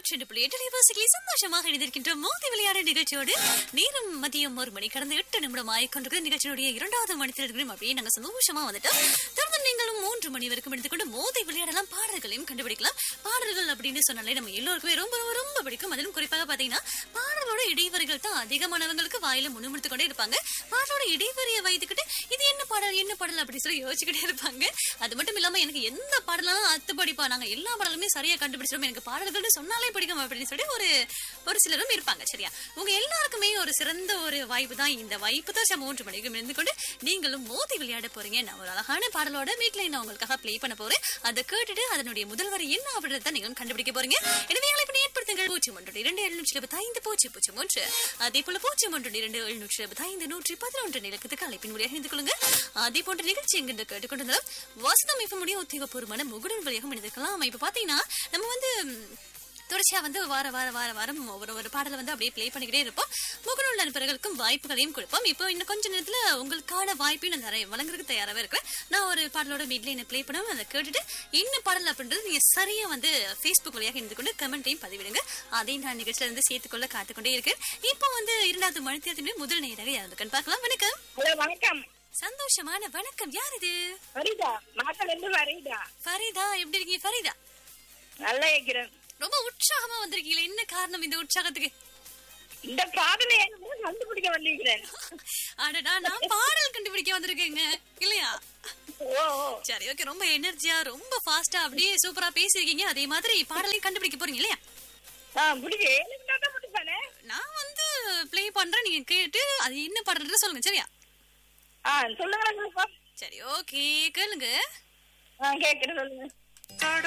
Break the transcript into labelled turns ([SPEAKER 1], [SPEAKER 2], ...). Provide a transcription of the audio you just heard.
[SPEAKER 1] நூற்றி ரெண்டு புள்ளி எட்டு லிவர்சிகளை சந்தோஷமாக இணைந்திருக்கின்ற மோதி விளையாட நிகழ்ச்சியோடு நேரம் மதியம் ஒரு மணி கடந்த எட்டு நிமிடம் ஆயிக்கொண்டிருக்கிற நிகழ்ச்சியுடைய இரண்டாவது மணித்தில் இருக்கிறோம் அப்படியே நாங்க சந்தோஷமா வந்துட்டோம் தொடர்ந்து நீங்களும் மூன்று மணி வரைக்கும் எடுத்துக்கொண்டு மோதி விளையாடலாம் பாடல்களையும் கண்டுபிடிக்கலாம் பாடல்கள் அப்படின்னு சொன்னாலே நம்ம எல்லோருக்குமே ரொம்ப ரொம்ப ரொம்ப பிடிக்கும் அதிலும் குறிப்பாக பாத்தீங்கன்னா பாடலோட இடைவரிகள் தான் அதிகமானவங்களுக்கு வாயில முணுமுணுத்து கொண்டே இருப்பாங்க பாடலோட இடைவரியை வைத்துக்கிட்டு இது என்ன பாடல் என்ன பாடல் அப்படி சொல்லி யோசிச்சுக்கிட்டே இருப்பாங்க அது மட்டும் இல்லாம எனக்கு எந்த பாடலாம் அத்துப்படிப்பா நாங்க எல்லா பாடலுமே சரியா கண்டுபிடிச்சிடும் எனக்கு பாடல்கள்னு சொன்னாலே பிடிக்கும் அப்படின்னு சொல்லி ஒரு ஒரு சிலரும் இருப்பாங்க சரியா உங்க எல்லாருக்குமே ஒரு சிறந்த ஒரு வாய்ப்பு தான் இந்த வாய்ப்பு தான் மூன்று மணிக்கு இருந்து கொண்டு நீங்களும் மோதி விளையாட போறீங்க நான் ஒரு அழகான பாடலோட வீட்டுல நான் உங்களுக்காக ப்ளே பண்ண போறேன் அதை கேட்டுட்டு அதனுடைய முதல் வரி என்ன அப்படின்றத நீங்களும் கண்டுபிடிக்க போறீங்க எனவே அழைப்பு ஏற்படுத்துங்கள் பூஜ்ஜியம் ஒன்று இரண்டு எழுநூற்றி இருபத்தி ஐந்து பூஜ்ஜியம் பூஜ்ஜியம் ஒன்று அதே போல பூஜ்ஜியம் ஒன்று இரண்டு எழுநூற்றி இருபத்தி ஐந்து நூற்றி பதினொன்று நிலக்கத்துக்கு அழைப்பின் வழியாக இணைந்து கொள்ளுங்க அதே போன்ற நிகழ்ச்சி எங்கிட்ட கேட்டுக்கொண்டிருந்தாலும் வசதம் இப்ப முடியும் உத்தியோகபூர்வமான முகுடன் வழியாக இணைந்திருக்கலாம் இப்ப பாத்தீங்கன்னா நம்ம வந்து ம், தொடர்ச்சியா வந்து வார வார வார வாரம் ஒவ்வொரு ஒரு பாடலை வந்து அப்படியே ப்ளே பண்ணிக்கிட்டே இருப்போம் முகநூல் நண்பர்களுக்கும் வாய்ப்புகளையும் கொடுப்போம் இப்போ இன்னும் கொஞ்ச நேரத்துல உங்களுக்கான வாய்ப்பையும் நான் நிறைய வழங்குறதுக்கு தயாராகவே இருக்கேன் நான் ஒரு பாடலோட மீட்ல என்ன ப்ளே பண்ணுவேன் அதை கேட்டுட்டு என்ன பாடல் அப்படின்றது நீங்க சரியா வந்து ஃபேஸ்புக் வழியாக இருந்து கொண்டு கமெண்ட்டையும் பதிவிடுங்க அதையும் நான் நிகழ்ச்சியில இருந்து சேர்த்துக்கொள்ள காத்துக்கொண்டே இருக்கேன் இப்போ வந்து இரண்டாவது மணித்தியத்தினுமே முதல் நேராக யாருக்குன்னு பார்க்கலாம் வணக்கம்
[SPEAKER 2] ஹலோ வணக்கம்
[SPEAKER 1] சந்தோஷமான வணக்கம் யார் இது
[SPEAKER 2] ஃபரிதா மாத்தல இருந்து ஃபரிதா
[SPEAKER 1] ஃபரிதா எப்படி இருக்கீங்க ஃபரிதா
[SPEAKER 2] நல்லா இருக்கிறேன்
[SPEAKER 1] ரொம்ப உற்சாகமா வந்திருக்கீங்களே என்ன காரணம் இந்த உற்சாகத்துக்கு
[SPEAKER 2] இந்த பாடலை எனக்கு கண்டுபிடிக்க வந்திருக்கிறேன்
[SPEAKER 1] அடடா நான் பாடல் கண்டுபிடிக்க வந்திருக்கேங்க இல்லையா
[SPEAKER 2] ஓ ஓ
[SPEAKER 1] சரி ஓகே ரொம்ப எனர்ஜியா ரொம்ப ஃபாஸ்டா அப்படியே சூப்பரா பேசிருக்கீங்க அதே மாதிரி பாடலையும் கண்டுபிடிக்க போறீங்க இல்லையா
[SPEAKER 2] ஆ பிடிக்க எனக்கு தான் பிடிப்பானே
[SPEAKER 1] நான் வந்து ப்ளே பண்றேன் நீங்க கேட்டு அது என்ன பாடல்ன்றது சொல்லுங்க சரியா
[SPEAKER 2] ஆ சொல்லுங்க சரி
[SPEAKER 1] சரி ஓகே கேளுங்க
[SPEAKER 2] ஆ கேட்குறேன் சொல்லுங்க
[SPEAKER 3] தொட